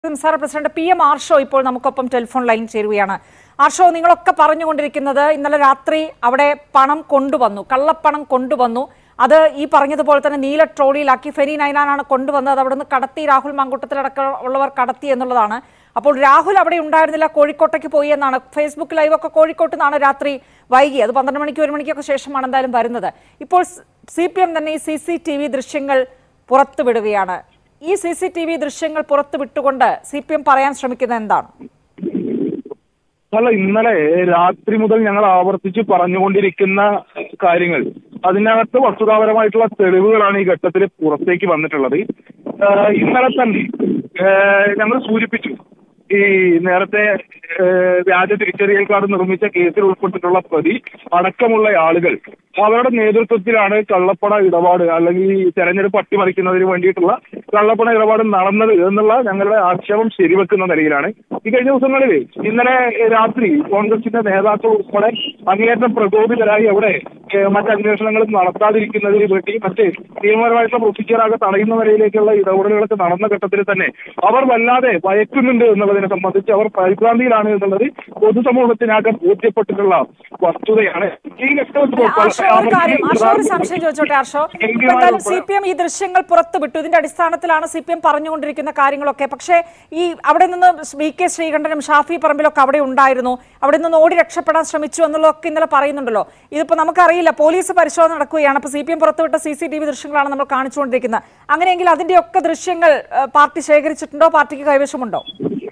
സംസ്ഥാന president P M Arsho ഇപ്പോൾ നമുക്കൊപ്പം ടെലിഫോൺ ലൈൻ ചേരുകയാണ് ആർഷോ നിങ്ങളൊക്കെ പറഞ്ഞുകൊണ്ടിരിക്കുന്നത് ഇന്നലെ രാത്രി അവിടെ പണം കൊണ്ടുവന്നു കള്ളപ്പണം കൊണ്ടുവന്നു അത് ഈ പറഞ്ഞതുപോലെ തന്നെ നീല ട്രോളിയിലാക്കി ഫെനി നൈനാനാണ് കൊണ്ടുവന്നത് അത് അവിടെ നിന്ന് കടത്തി രാഹുൽ മാങ്കൂട്ടത്തിലടക്കം ഉള്ളവർ കടത്തി എന്നുള്ളതാണ് അപ്പോൾ രാഹുൽ അവിടെ ഉണ്ടായിരുന്നില്ല കോഴിക്കോട്ടേക്ക് പോയി എന്നാണ് ഫേസ്ബുക്ക് ലൈവ് ഒക്കെ കോഴിക്കോട്ട് നിന്നാണ് രാത്രി വൈകി അത് പന്ത്രണ്ട് മണിക്ക് ഒരു മണിക്കൊക്കെ ശേഷമാണ് എന്തായാലും വരുന്നത് ഇപ്പോൾ സി പി എം തന്നെ ഈ സി സി ടി വി ദൃശ്യങ്ങൾ പുറത്തുവിടുകയാണ് ഈ സി സി ടി വി ദൃശ്യങ്ങൾ പുറത്തു വിട്ടുകൊണ്ട് സി പി എം പറയാൻ ശ്രമിക്കുന്നത് എന്താണ് അല്ല ഇന്നലെ രാത്രി മുതൽ ഞങ്ങൾ ആവർത്തിച്ച് പറഞ്ഞുകൊണ്ടിരിക്കുന്ന കാര്യങ്ങൾ അതിനകത്ത് വസ്തുതാപരമായിട്ടുള്ള തെളിവുകളാണ് ഈ ഘട്ടത്തിൽ പുറത്തേക്ക് വന്നിട്ടുള്ളത് ആഹ് ഇന്നലെ തന്നെ ആഹ് ഞങ്ങൾ സൂചിപ്പിച്ചു ഈ നേരത്തെ ആഹ് വ്യാജ തിരിച്ചറിയൽ കാർഡ് നിർമ്മിച്ച കേസിൽ ഉൾപ്പെട്ടിട്ടുള്ള പ്രതി അടക്കമുള്ള ആളുകൾ അവരുടെ നേതൃത്വത്തിലാണ് കള്ളപ്പണ ഇടപാട് അല്ലെങ്കിൽ ഈ തെരഞ്ഞെടുപ്പ് അട്ടിമറിക്കുന്നതിന് വേണ്ടിയിട്ടുള്ള കള്ളപ്പണ ഇടപാട് നടന്നത് എന്നുള്ള ഞങ്ങളുടെ ആക്ഷേപം ശരിവെക്കുന്ന നിലയിലാണ് ഈ കഴിഞ്ഞ ദിവസങ്ങളിൽ ഇന്നലെ രാത്രി കോൺഗ്രസിന്റെ നേതാക്കൾ ഉൾപ്പെടെ അങ്ങേയറ്റം പ്രകോപിതരായി അവിടെ ഏഹ്, മറ്റ് അന്വേഷണങ്ങൾ നടത്താതിരിക്കുന്നതിന് വേണ്ടി മറ്റ് നിയമപരമായിട്ടുള്ള പ്രൊസീജിയറാകെ തടയുന്ന നിലയിലേക്കുള്ള ഇടപെടലുകളൊക്കെ നടന്ന ഘട്ടത്തിൽ തന്നെ അവർ വല്ലാതെ ഭയക്കുന്നുണ്ട് എന്നുള്ളതിനെ സംബന്ധിച്ച് അവർ പരിഭ്രാന്തിയിലാണ് എന്നുള്ളത് പൊതുസമൂഹത്തിനാകെ ബോധ്യപ്പെട്ടിട്ടുള്ള വസ്തുതയാണ് ഈ ഘട്ടത്തിൽ ആർഷോ ഒരു കാര്യം ആർഷോ ഒരു സംശയം ചോദിച്ചോട്ടെ ആർഷോ ഇപ്പൊ എന്തായാലും സി പി എം ഈ ദൃശ്യങ്ങൾ പുറത്തുവിട്ടു ഇതിന്റെ അടിസ്ഥാനത്തിലാണ് സി പി എം പറഞ്ഞുകൊണ്ടിരിക്കുന്ന കാര്യങ്ങളൊക്കെ പക്ഷേ ഈ അവിടെ നിന്ന് വി കെ ശ്രീകണ്ഠനും ഷാഫി പറമ്പിലൊക്കെ അവിടെ ഉണ്ടായിരുന്നു അവിടെ നിന്ന് ഓടി രക്ഷപ്പെടാൻ ശ്രമിച്ചു എന്നുള്ളതൊക്കെ ഇന്നലെ പറയുന്നുണ്ടല്ലോ ഇതിപ്പോ നമുക്കറിയില്ല പോലീസ് പരിശോധന നടക്കുകയാണ് അപ്പൊ സി പി എം പുറത്തുവിട്ട സി സി ടി വി ദൃശ്യങ്ങളാണ് നമ്മൾ കാണിച്ചുകൊണ്ടിരിക്കുന്നത് അങ്ങനെയെങ്കിൽ അതിന്റെയൊക്കെ ദൃശ്യങ്ങൾ ഏഹ്, പാർട്ടി ശേഖരിച്ചിട്ടുണ്ടോ പാർട്ടിക്ക് കൈവശമുണ്ടോ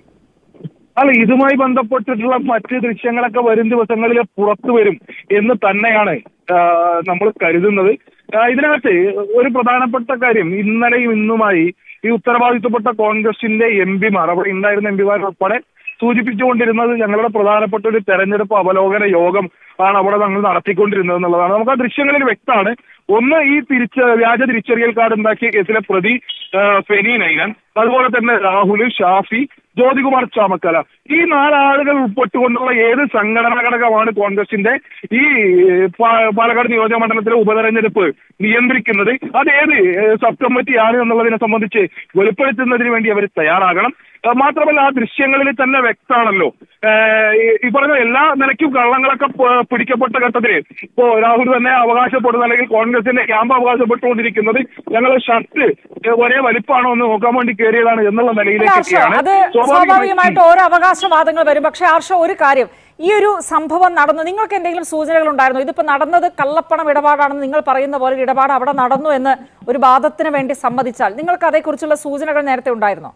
അല്ല ഇതുമായി ബന്ധപ്പെട്ടിട്ടുള്ള മറ്റ് ദൃശ്യങ്ങളൊക്കെ വരും ദിവസങ്ങളിൽ പുറത്തു വരും എന്ന് തന്നെയാണ് നമ്മൾ കരുതുന്നത് ആ, ഇതിനകത്ത് ഒരു പ്രധാനപ്പെട്ട കാര്യം ഇന്നലെയും ഇന്നുമായി ഈ ഉത്തരവാദിത്തപ്പെട്ട കോൺഗ്രസിന്റെ എം പിമാർ അവിടെ ഉണ്ടായിരുന്ന എം പിമാർ ഉൾപ്പെടെ സൂചിപ്പിച്ചുകൊണ്ടിരുന്നത് ഞങ്ങളുടെ പ്രധാനപ്പെട്ട ഒരു തെരഞ്ഞെടുപ്പ് അവലോകന യോഗം ആണ് അവിടെ ഞങ്ങൾ നടത്തിക്കൊണ്ടിരുന്നത് എന്നുള്ളതാണ് നമുക്ക് ആ ദൃശ്യങ്ങളിൽ വ്യക്തമാണ് ഒന്ന് ഈ തിരിച്ച വ്യാജ തിരിച്ചറിയൽ കാർഡ് ഉണ്ടാക്കിയ കേസിലെ പ്രതി ആ, ഫെനി നൈനൻ അതുപോലെ തന്നെ രാഹുൽ ഷാഫി ജ്യോതികുമാർ ചാമക്കല ഈ നാലാളുകൾ ഉൾപ്പെട്ടുകൊണ്ടുള്ള ഏത് സംഘടനാ ഘടകമാണ് കോൺഗ്രസിന്റെ ഈ പാ- പാലക്കാട് നിയോജക മണ്ഡലത്തിലെ ഉപതെരഞ്ഞെടുപ്പ് നിയന്ത്രിക്കുന്നത് അത് ഏത് സബ് കമ്മിറ്റിയാണ് എന്നുള്ളതിനെ സംബന്ധിച്ച് വെളിപ്പെടുത്തുന്നതിന് വേണ്ടി അവർ തയ്യാറാകണം ആ, മാത്രമല്ല ആ ദൃശ്യങ്ങളിൽ തന്നെ വ്യക്തമാണല്ലോ ഏഹ് ഈ- ഈ പറഞ്ഞ എല്ലാ നിലയ്ക്കും കള്ളങ്ങളൊക്കെ പ- പിടിക്കപ്പെട്ട ഘട്ടത്തിൽ ഇപ്പോ രാഹുൽ തന്നെ അവകാശപ്പെടുന്ന അല്ലെങ്കിൽ കോൺഗ്രസിന്റെ ക്യാമ്പ് അവകാശപ്പെട്ടുകൊണ്ടിരിക്കുന്നത് ഞങ്ങൾ ഷർട്ട് ഒരേ വലിപ്പാണോ എന്ന് നോക്കാൻ വേണ്ടി കയറിയതാണ് എന്നുള്ള അല്ല, ഹർഷോ, നിലയിലേക്കൊക്കെയാണ് അത് സ്വാഭാവികമായിട്ട് ഓരോ അവകാശവാദങ്ങൾ വരും പക്ഷെ ഹർഷ ഒരു കാര്യം ഈ ഒരു സംഭവം നടന്നു നിങ്ങൾക്ക് എന്തെങ്കിലും സൂചനകൾ ഉണ്ടായിരുന്നു ഇതിപ്പോ നടന്നത് കള്ളപ്പണം ഇടപാടാണെന്ന് നിങ്ങൾ പറയുന്ന പോലെ ഒരു ഇടപാട് അവിടെ നടന്നു എന്ന് ഒരു വാദത്തിന് വേണ്ടി സമ്മതിച്ചാൽ നിങ്ങൾക്ക് അതേക്കുറിച്ചുള്ള സൂചനകൾ നേരത്തെ ഉണ്ടായിരുന്നോ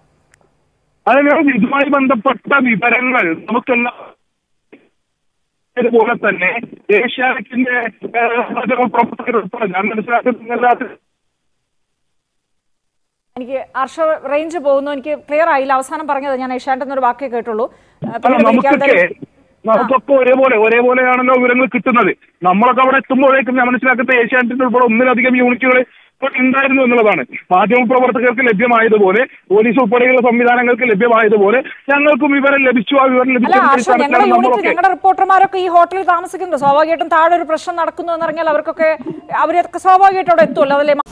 അതിനാൽ ഇതുമായി ബന്ധപ്പെട്ട വിവരങ്ങൾ നമുക്കെല്ലാം ഇതുപോലെ തന്നെ ഏഷ്യാനെറ്റിന്റെ ഏഹ്, മാധ്യമ പ്രവർത്തകർ ഉൾപ്പെടെ ഞാൻ മനസ്സിലാക്കുന്നതിനകത്ത് എനിക്ക് ഹർഷ റേഞ്ച് പോകുന്നു എനിക്ക് ക്ലിയർ ആയില്ല അവസാനം പറഞ്ഞത് ഞാൻ ഏഷ്യാൻ്റെ എന്നൊരു വാക്കേ കേട്ടുള്ളൂ ആ, അല്ല പിന്നീട് വിളിക്കാം. നമുക്കൊക്കെ നമുക്കൊക്കെ ഒരേപോലെ ഒരേപോലെയാണല്ലോ വിവരങ്ങൾ കിട്ടുന്നത് നമ്മളൊക്കെ അവിടെ എത്തുമ്പോഴേക്കും ഞാൻ മനസ്സിലാക്കുന്ന ഏഷ്യാനെറ്റിന്റെ ഉൾപ്പെടെ ഒന്നിലധികം യൂണിറ്റുകൾ ഇപ്പോൾ ഉണ്ടായിരുന്നു എന്നുള്ളതാണ് മാധ്യമ പ്രവർത്തകർക്ക് ലഭ്യമായതുപോലെ പോലീസ് ഉൾപ്പെടെയുള്ള സംവിധാനങ്ങൾക്ക് ലഭ്യമായതുപോലെ ഞങ്ങൾക്കും വിവരം ലഭിച്ചു ആ വിവരം അല്ല ലഭിച്ചതിന്റെ ഹർഷ ഞങ്ങളുടെ അടിസ്ഥാനത്തിലാണ് യൂണിറ്റ് നമ്മളൊക്കെ ഞങ്ങളുടെ റിപ്പോർട്ടർമാരൊക്കെ ഈ ഹോട്ടലിൽ താമസിക്കുന്നുണ്ട് സ്വാഭാവികമായിട്ടും താഴെ ഒരു പ്രശ്നം നടക്കുന്നു എന്നറിഞ്ഞാൽ അവർക്കൊക്കെ അവരൊക്കെ സ്വാഭാവികമായിട്ടും അവിടെ എത്തുമല്ലോ അതല്ലേ